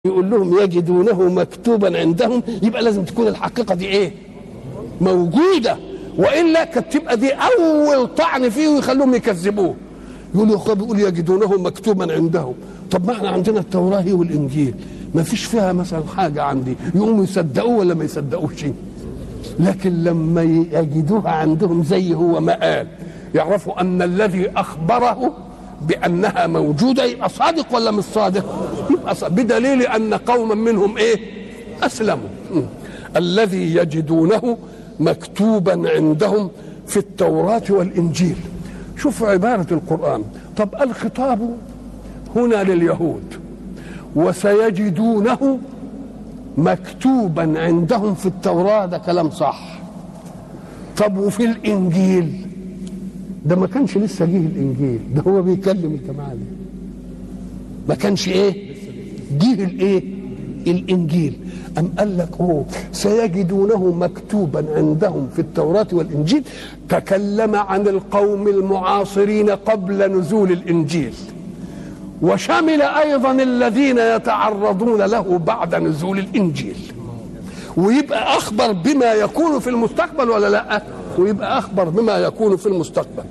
يقول لهم يجدونه مكتوبا عندهم يبقى لازم تكون الحقيقه دي ايه موجوده والا كانت تبقى دي اول طعن فيه ويخلوهم يكذبوه يقولوا يا بيقول يجدونه مكتوبا عندهم طب ما احنا عندنا التوراه والانجيل ما فيش فيها مثلا حاجه عندي يقوموا يصدقوه ولا ما يصدقوش لكن لما يجدوها عندهم زي هو ما قال يعرفوا ان الذي اخبره بانها موجوده يبقى صادق ولا مش صادق؟ يبقى صادق بدليل ان قوما منهم ايه؟ اسلموا م. الذي يجدونه مكتوبا عندهم في التوراه والانجيل شوفوا عباره القران طب الخطاب هنا لليهود وسيجدونه مكتوبا عندهم في التوراه ده كلام صح طب وفي الانجيل ده ما كانش لسه جه الانجيل ده هو بيكلم الجماعه دي ما كانش ايه جه الايه الانجيل ام قال لك اوه سيجدونه مكتوبا عندهم في التوراه والانجيل تكلم عن القوم المعاصرين قبل نزول الانجيل وشمل ايضا الذين يتعرضون له بعد نزول الانجيل ويبقى اخبر بما يكون في المستقبل ولا لا ويبقى اخبر بما يكون في المستقبل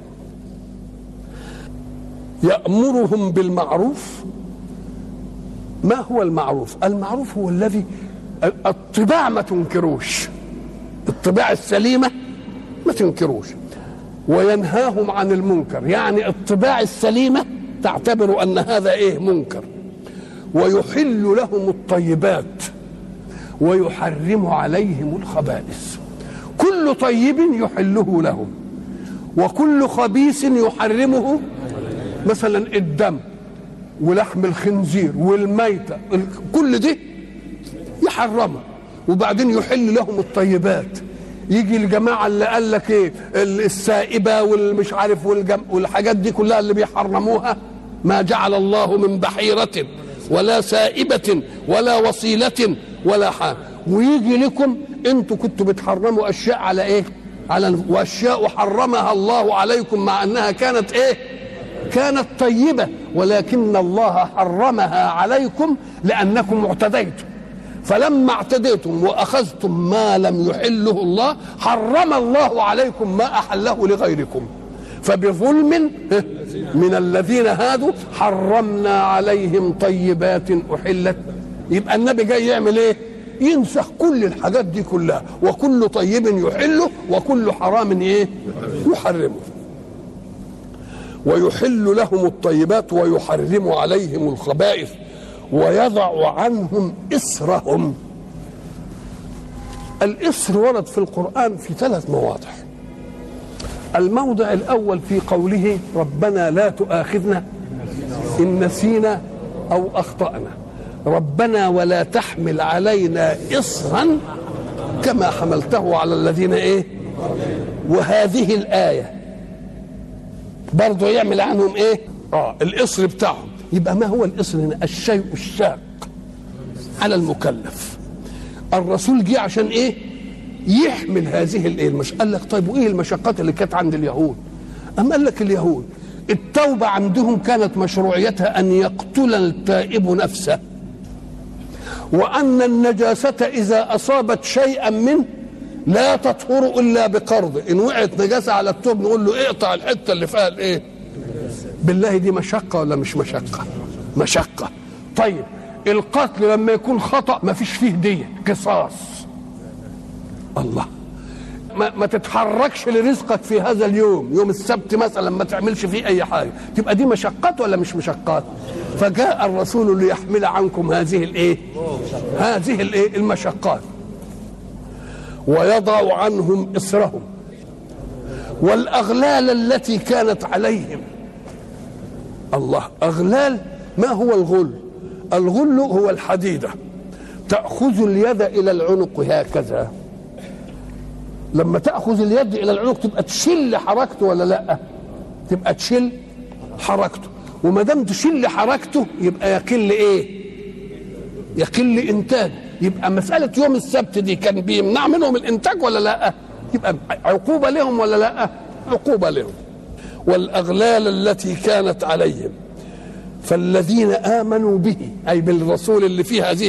يامرهم بالمعروف ما هو المعروف المعروف هو الذي الطباع ما تنكروش الطباع السليمه ما تنكروش وينهاهم عن المنكر يعني الطباع السليمه تعتبر ان هذا ايه منكر ويحل لهم الطيبات ويحرم عليهم الخبائث كل طيب يحله لهم وكل خبيث يحرمه مثلا الدم ولحم الخنزير والميتة كل دي يحرمها وبعدين يحل لهم الطيبات يجي الجماعة اللي قال لك ايه السائبة والمش عارف والجم والحاجات دي كلها اللي بيحرموها ما جعل الله من بحيرة ولا سائبة ولا وصيلة ولا حاجة ويجي لكم انتوا كنتوا بتحرموا اشياء على ايه على واشياء حرمها الله عليكم مع انها كانت ايه كانت طيبه ولكن الله حرمها عليكم لانكم اعتديتم فلما اعتديتم واخذتم ما لم يحله الله حرم الله عليكم ما احله لغيركم فبظلم من الذين هادوا حرمنا عليهم طيبات احلت يبقى النبي جاي يعمل ايه ينسخ كل الحاجات دي كلها وكل طيب يحله وكل حرام ايه يحرمه ويحل لهم الطيبات ويحرم عليهم الخبائث ويضع عنهم إسرهم الإسر ورد في القرآن في ثلاث مواضع الموضع الأول في قوله ربنا لا تؤاخذنا إن نسينا أو أخطأنا ربنا ولا تحمل علينا إصرا كما حملته على الذين إيه وهذه الآية برضه يعمل عنهم إيه آه الإصر بتاعهم يبقى ما هو الإصر هنا الشيء الشاق على المكلف الرسول جه عشان إيه يحمل هذه الإيه المش... قال لك طيب وإيه المشقات اللي كانت عند اليهود أم قال لك اليهود التوبة عندهم كانت مشروعيتها أن يقتل التائب نفسه وأن النجاسة إذا أصابت شيئا منه لا تطهر إلا بقرض إن وقعت نجاسة على التوب نقول له اقطع الحتة اللي فيها الإيه بالله دي مشقة ولا مش مشقة مشقة طيب القتل لما يكون خطأ ما فيش فيه دية قصاص الله ما, ما تتحركش لرزقك في هذا اليوم يوم السبت مثلا ما تعملش فيه اي حاجه تبقى دي مشقات ولا مش مشقات فجاء الرسول ليحمل عنكم هذه الايه هذه الايه المشقات ويضع عنهم اسرهم والاغلال التي كانت عليهم الله اغلال ما هو الغل الغل هو الحديده تاخذ اليد الى العنق هكذا لما تاخذ اليد الى العنق تبقى تشل حركته ولا لا تبقى تشل حركته وما دام تشل حركته يبقى يقل ايه يقل انتاج يبقى مساله يوم السبت دي كان بيمنع منهم الانتاج ولا لا يبقى عقوبه لهم ولا لا عقوبه لهم والاغلال التي كانت عليهم فالذين امنوا به اي بالرسول اللي فيه هذه